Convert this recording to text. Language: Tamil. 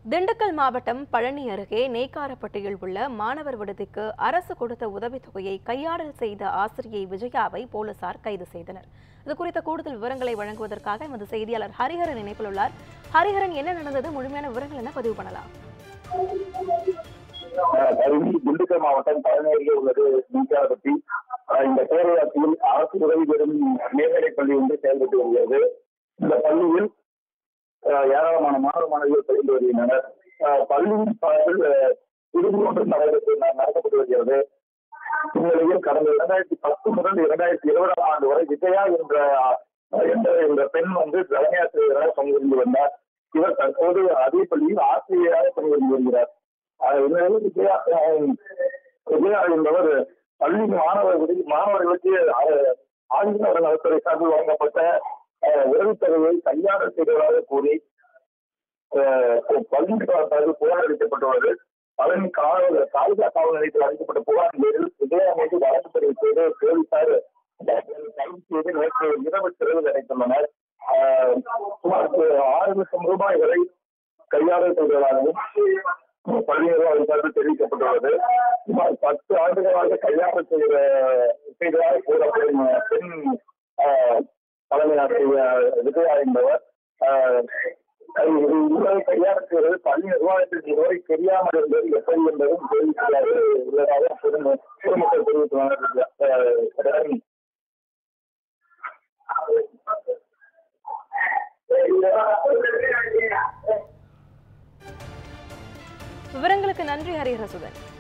திண்டுக்கல் மாவட்டம் பழனி அருகே நெய்க்காரப்பட்டியில் உள்ள மாணவர் விடுதிக்கு அரசு கொடுத்த உதவித்தொகையை கையாடல் செய்த ஆசிரியை விஜயாவை போலீசார் கைது செய்தனர் இது குறித்த கூடுதல் விவரங்களை வழங்குவதற்காக எமது செய்தியாளர் ஹரிஹரன் இணைப்பில் உள்ளார் ஹரிஹரன் என்ன நடந்தது முழுமையான விவரங்கள் என்ன பதிவு பண்ணலாம் கருவி திண்டுக்கல் மாவட்டம் பழனேரியில் உள்ளது நீக்காரப்பட்டி இந்த பேரூராட்சியில் அரசு உதவி பெறும் மேல்நிலைப் பள்ளி ஒன்று செயல்பட்டு வருகிறது இந்த பள்ளியில் அஹ், ஏராளமான மாணவ மாணவிகள் பயின்று வருகின்றனர் அஹ், பள்ளியின் சார்பில் அஹ், விருது ஒன்று நடந்து- நடத்தப்பட்டு வருகிறது இந்நிலையில் கடந்த இரண்டாயிரத்தி பத்து முதல் இரண்டாயிரத்தி இருபதாம் ஆண்டு வரை விஜயா என்ற அஹ், என்ற இந்த பெண் வந்து தலைமையாசிரியராக பணிபுரிந்து வந்தார் இவர் தற்போது அதே பள்ளியில் ஆசிரியராக பணிபுரிந்து வருகிறார் அஹ் இந்நிலையில் விஜயா அஹ், விஜயா என்பவர் பள்ளி மாணவர்களுக்கு மாணவர்களுக்கு அஹ், ஆங்கில நலத்துறை சார்பில் வழங்கப்பட்ட அஹ், உதவித்தொகையை கையாடல் செய்ததாக கூறி அஹ், பள்ளி சார்பில் புகார் அளிக்கப்பட்டுள்ளது பழனி காவல் தாலுகா காவல் நிலையத்தில் அளிக்கப்பட்ட புகாரின் பேரில் விஜயா மீது வழக்கு பதிவு செய்து போலீசார் கைது செய்து நேற்று இரவு சிறையில் அடைத்துள்ளனர் அஹ், சுமார் ஆறு லட்சம் ரூபாய் வரை கையாடல் செய்ததாகவும் பள்ளி நிர்வாகம் சார்பில் தெரிவிக்கப்பட்டுள்ளது சுமார் பத்து ஆண்டுகளாக கையாடல் செய்த செய்ததாக கூறப்படும் பெண் ஆஹ், தலைமை ஆசிரியர் விஜயா என்பவர் ஆஹ், இது இதுவரை கையாடல் செய்வது பள்ளி நிர்வாகத்திற்கு இதுவரை தெரியாமல் இருந்தது எப்படி என்பதும் தெரிவிக்கிறார்கள் உள்ளதாக பொதும- பொதுமக்கள் தெரிவித்துள்ளனர் ஆஹ், விவரங்களுக்கு நன்றி ஹரிஹரசுதன்